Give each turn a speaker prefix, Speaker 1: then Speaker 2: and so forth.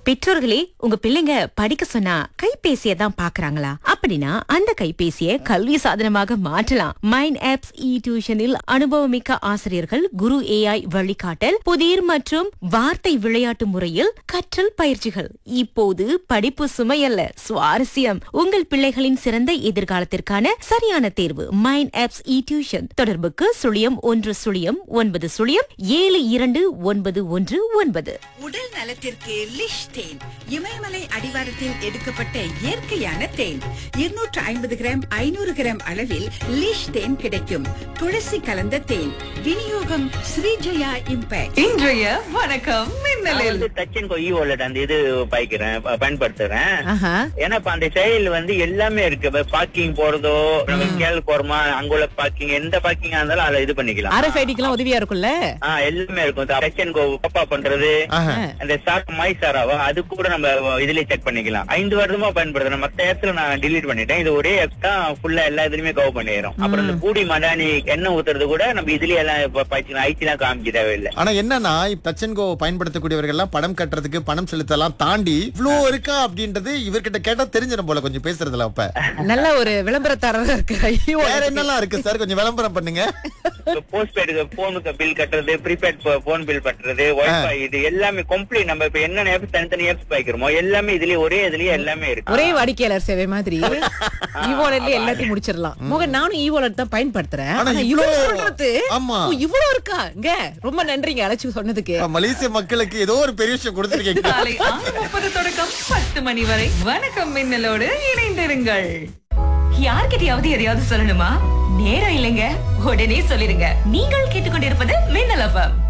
Speaker 1: பெற்றோர்களே உங்க பிள்ளைங்க படிக்க சொன்னா கைபேசியை தான் பாக்குறாங்களா அப்படின்னா அந்த கைபேசியை கல்வி சாதனமாக மாற்றலாம் மைண்ட் ஆப்ஸ் இ டியூஷனில் அனுபவமிக்க ஆசிரியர்கள் குரு ஏஐ வழிகாட்டல் புதிர் மற்றும் வார்த்தை விளையாட்டு முறையில் கற்றல் பயிற்சிகள் இப்போது படிப்பு சுமையல்ல சுவாரஸ்யம் உங்கள் பிள்ளைகளின் சிறந்த எதிர்காலத்திற்கான சரியான தேர்வு மைண்ட் ஆப்ஸ் இ டியூஷன் தொடர்புக்கு சுழியம் ஒன்று சுழியம் ஒன்பது சுழியம் ஏழு இரண்டு ஒன்பது ஒன்று ஒன்பது
Speaker 2: உடல் நலத்திற்கு லிஷ் தேன் இமயமலை அடிவாரத்தில் எடுக்கப்பட்ட இயற்கையான தேன் இருநூற்று ஐம்பது கிராம் ஐநூறு கிராம் அளவில் லிஷ் தேன் கிடைக்கும் துளசி கலந்த தேன் விநியோகம் ஸ்ரீஜயா இம்பேக்ட்
Speaker 3: இன்றைய வணக்கம்
Speaker 4: நான்
Speaker 3: மின்னலில்
Speaker 4: வந்து டச் அண்ட் இ வாலெட் அந்த இது பாய்க்கிறேன் ப- பயன்படுத்துறேன்
Speaker 3: ஆஹா.
Speaker 4: ஏன்னா இப்ப அந்த செயல் வந்து எல்லாமே இருக்கு பார்க்கிங் போறதோ நம்ம கேள் போறோமா அங்குள்ள பார்க்கிங் எந்த பார்க்கிங்கா இருந்தாலும் அதை இது பண்ணிக்கலாம்
Speaker 3: ஆர்எஃப்ஐடிக்கெல்லாம் உதவியா இருக்கும்ல
Speaker 4: ஆ எல்லாமே இருக்கும் டச் அண்ட் கோ பாப்பா பண்றது அந்த சார் மை சாராவா அது கூட நம்ம இதுலயே செக் பண்ணிக்கலாம் ஐந்து வருடமா பயன்படுத்துறேன் மத்த இடத்துல நான் delete பண்ணிட்டேன் இது ஒரே ஆப் தான் ஃபுல்லா எல்லா இதுலயுமே கவர் பண்ணிடுறோம் அப்புறம் இந்த பூடி மடானி எண்ணெய் ஊத்துறது கூட நம்ம இதுலயே எல்லாம் பாய்ச்சிக்கலாம் ஐடி எல்லாம் காமிக்க தேவையில்லை
Speaker 5: ஆனா என்னன்னா டச் அண்ட் கோ பயன்படுத்தக்கூடியவர்கள் எல்லாம் பணம் கட்டுறதுக்கு பணம் செலுத்தலாம் தாண்டி இவ்ளோ இருக்கா அப்படின்றது இவர்கிட்ட கேட்டா தெரிஞ்சிடும் போல கொஞ்சம் பேசுறதுல அப்ப
Speaker 6: நல்ல ஒரு விளம்பரத்தாரர் இருக்கு ஐயோ
Speaker 5: வேற என்னெல்லாம் இருக்கு சார் கொஞ்சம் விளம்பரம் பண்ணுங்க
Speaker 4: போஸ்ட் பெய்டுக்கு போனுக்கு பில் கட்டுறது ப்ரீபெய்ட் போன் பில் கட்டுறது வைஃபை இது எல்லாமே கம்ப்ளீட் நம்ம இப்ப என்னென்ன ஆப்ஸ் தனித்தனி ஆப்ஸ் பாய்க்கிறோமோ எல்லாமே இதுலயே ஒரே இதுலயே எல்லாமே இருக்கு
Speaker 6: ஒரே வாடிக்கையாளர் சேவை மாதிரி ஈவோலட்ல எல்லாத்தையும் முடிச்சிடலாம் மோகன் நானும் ஈவோலட் தான் பயன்படுத்துறேன்
Speaker 5: ஆனா
Speaker 6: ஆனா
Speaker 5: இவ்ளோ-
Speaker 6: இவ்வளவு சொல்றது
Speaker 5: ஆமா.
Speaker 6: ஓ, இவ்வளவு இருக்கா இங்க ரொம்ப நன்றிங்க அழைச்சு சொன்னதுக்கு
Speaker 5: மலேசிய மக்களுக்கு ஏதோ ஒரு பெரிய விஷயம் கொடுத்துருக்கீங்க
Speaker 3: காலை ஆறு முப்பது தொடக்கம் பத்து மணி வரை வணக்கம் மின்னலோடு இணைந்திருங்கள் யார்கிட்டயாவது எதையாவது சொல்லணுமா நேரம் இல்லைங்க உடனே சொல்லிருங்க நீங்கள் கேட்டுக்கொண்டிருப்பது மின்னல் எஃப்எம்